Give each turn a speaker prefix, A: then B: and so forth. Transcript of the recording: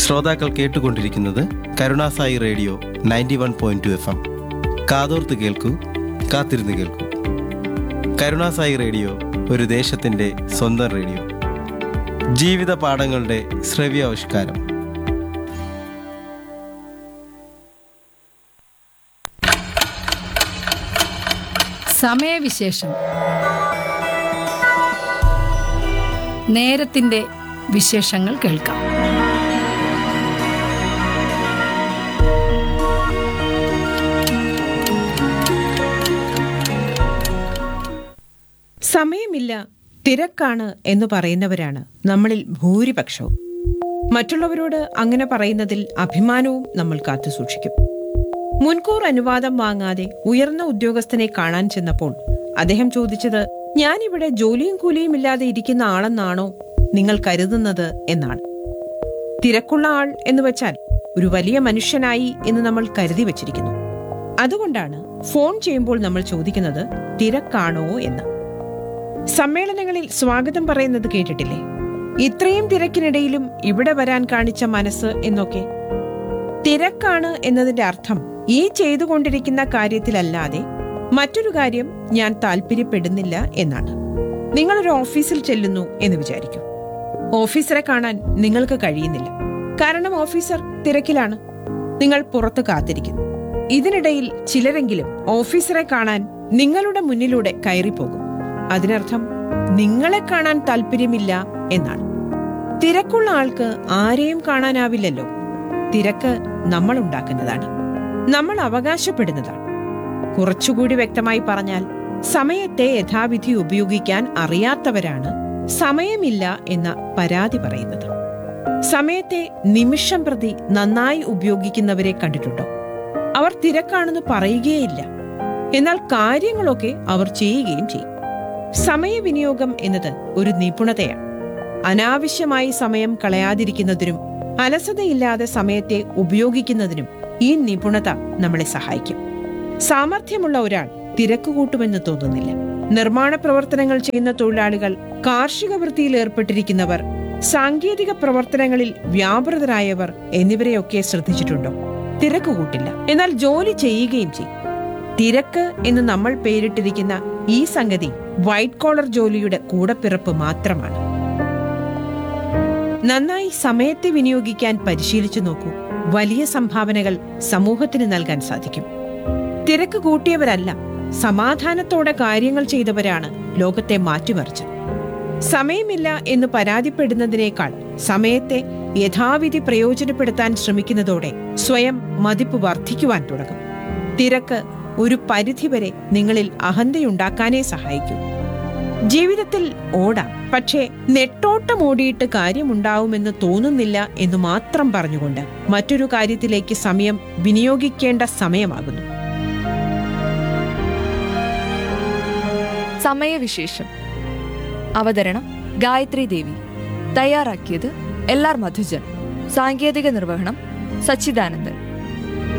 A: ശ്രോതാക്കൾ കേട്ടുകൊണ്ടിരിക്കുന്നത് Karunasai radio ninety one point two F M കാതോർത്ത് കേൾക്കൂ കാത്തിരുന്ന് കേൾക്കൂ കരുണാസായി റേഡിയോ ഒരു ദേശത്തിൻ്റെ സ്വന്തം റേഡിയോ ജീവിത പാഠങ്ങളുടെ ശ്രവ്യാവിഷ്കാരം
B: സമയവിശേഷം നേരത്തിന്റെ വിശേഷങ്ങൾ കേൾക്കാം
C: സമയമില്ല തിരക്കാണ് എന്ന് പറയുന്നവരാണ് നമ്മളിൽ ഭൂരിപക്ഷവും മറ്റുള്ളവരോട് അങ്ങനെ പറയുന്നതിൽ അഭിമാനവും നമ്മൾ കാത്തുസൂക്ഷിക്കും മുൻകൂർ അനുവാദം വാങ്ങാതെ ഉയർന്ന ഉദ്യോഗസ്ഥനെ കാണാൻ ചെന്നപ്പോൾ അദ്ദേഹം ചോദിച്ചത് ഞാനിവിടെ ജോലിയും കൂലിയും ഇല്ലാതെ ഇരിക്കുന്ന ആളെന്നാണോ നിങ്ങൾ കരുതുന്നത് എന്നാണ് തിരക്കുള്ള ആൾ എന്ന് വെച്ചാൽ ഒരു വലിയ മനുഷ്യനായി എന്ന് നമ്മൾ കരുതി വച്ചിരിക്കുന്നു അതുകൊണ്ടാണ് ഫോൺ ചെയ്യുമ്പോൾ നമ്മൾ ചോദിക്കുന്നത് തിരക്കാണോ എന്ന് സമ്മേളനങ്ങളിൽ സ്വാഗതം പറയുന്നത് കേട്ടിട്ടില്ലേ ഇത്രയും തിരക്കിനിടയിലും ഇവിടെ വരാൻ കാണിച്ച മനസ്സ് എന്നൊക്കെ തിരക്കാണ് എന്നതിന്റെ അർത്ഥം ഈ ചെയ്തുകൊണ്ടിരിക്കുന്ന കാര്യത്തിലല്ലാതെ മറ്റൊരു കാര്യം ഞാൻ താല്പര്യപ്പെടുന്നില്ല എന്നാണ് നിങ്ങളൊരു ഓഫീസിൽ ചെല്ലുന്നു എന്ന് വിചാരിക്കും ഓഫീസറെ കാണാൻ നിങ്ങൾക്ക് കഴിയുന്നില്ല കാരണം ഓഫീസർ തിരക്കിലാണ് നിങ്ങൾ പുറത്ത് കാത്തിരിക്കുന്നു ഇതിനിടയിൽ ചിലരെങ്കിലും ഓഫീസറെ കാണാൻ നിങ്ങളുടെ മുന്നിലൂടെ കയറിപ്പോകും അതിനർത്ഥം നിങ്ങളെ കാണാൻ താല്പര്യമില്ല എന്നാണ് തിരക്കുള്ള ആൾക്ക് ആരെയും കാണാനാവില്ലല്ലോ തിരക്ക് നമ്മൾ ഉണ്ടാക്കുന്നതാണ് നമ്മൾ അവകാശപ്പെടുന്നതാണ് കുറച്ചുകൂടി വ്യക്തമായി പറഞ്ഞാൽ സമയത്തെ യഥാവിധി ഉപയോഗിക്കാൻ അറിയാത്തവരാണ് സമയമില്ല എന്ന പരാതി പറയുന്നത് സമയത്തെ നിമിഷം പ്രതി നന്നായി ഉപയോഗിക്കുന്നവരെ കണ്ടിട്ടുണ്ടോ അവർ തിരക്കാണെന്ന് പറയുകയില്ല എന്നാൽ കാര്യങ്ങളൊക്കെ അവർ ചെയ്യുകയും ചെയ്യും സമയവിനിയോഗം എന്നത് ഒരു നിപുണതയാണ് അനാവശ്യമായി സമയം കളയാതിരിക്കുന്നതിനും അലസതയില്ലാതെ സമയത്തെ ഉപയോഗിക്കുന്നതിനും ഈ നിപുണത നമ്മളെ സഹായിക്കും സാമർഥ്യമുള്ള ഒരാൾ തിരക്ക് കൂട്ടുമെന്ന് തോന്നുന്നില്ല നിർമ്മാണ പ്രവർത്തനങ്ങൾ ചെയ്യുന്ന തൊഴിലാളികൾ കാർഷിക വൃത്തിയിൽ ഏർപ്പെട്ടിരിക്കുന്നവർ സാങ്കേതിക പ്രവർത്തനങ്ങളിൽ വ്യാപൃതരായവർ എന്നിവരെയൊക്കെ ശ്രദ്ധിച്ചിട്ടുണ്ടോ തിരക്ക് കൂട്ടില്ല എന്നാൽ ജോലി ചെയ്യുകയും ചെയ്യും തിരക്ക് എന്ന് നമ്മൾ പേരിട്ടിരിക്കുന്ന ഈ സംഗതി വൈറ്റ് കോളർ ജോലിയുടെ കൂടപ്പിറപ്പ് മാത്രമാണ് നന്നായി സമയത്തെ വിനിയോഗിക്കാൻ പരിശീലിച്ചു നോക്കൂ വലിയ സംഭാവനകൾ സമൂഹത്തിന് നൽകാൻ സാധിക്കും തിരക്ക് കൂട്ടിയവരല്ല സമാധാനത്തോടെ കാര്യങ്ങൾ ചെയ്തവരാണ് ലോകത്തെ മാറ്റിമറിച്ചത് സമയമില്ല എന്ന് പരാതിപ്പെടുന്നതിനേക്കാൾ സമയത്തെ യഥാവിധി പ്രയോജനപ്പെടുത്താൻ ശ്രമിക്കുന്നതോടെ സ്വയം മതിപ്പ് വർദ്ധിക്കുവാൻ തുടങ്ങും തിരക്ക് ഒരു പരിധിവരെ നിങ്ങളിൽ അഹന്തയുണ്ടാക്കാനേ സഹായിക്കൂ ജീവിതത്തിൽ ഓടാം പക്ഷേ നെട്ടോട്ടം ഓടിയിട്ട് കാര്യമുണ്ടാവുമെന്ന് തോന്നുന്നില്ല എന്ന് മാത്രം പറഞ്ഞുകൊണ്ട് മറ്റൊരു കാര്യത്തിലേക്ക് സമയം വിനിയോഗിക്കേണ്ട സമയമാകുന്നു
D: സമയവിശേഷം അവതരണം ഗായത്രി ദേവി തയ്യാറാക്കിയത് എൽ ആർ മധുജൻ സാങ്കേതിക നിർവഹണം സച്ചിദാനന്ദൻ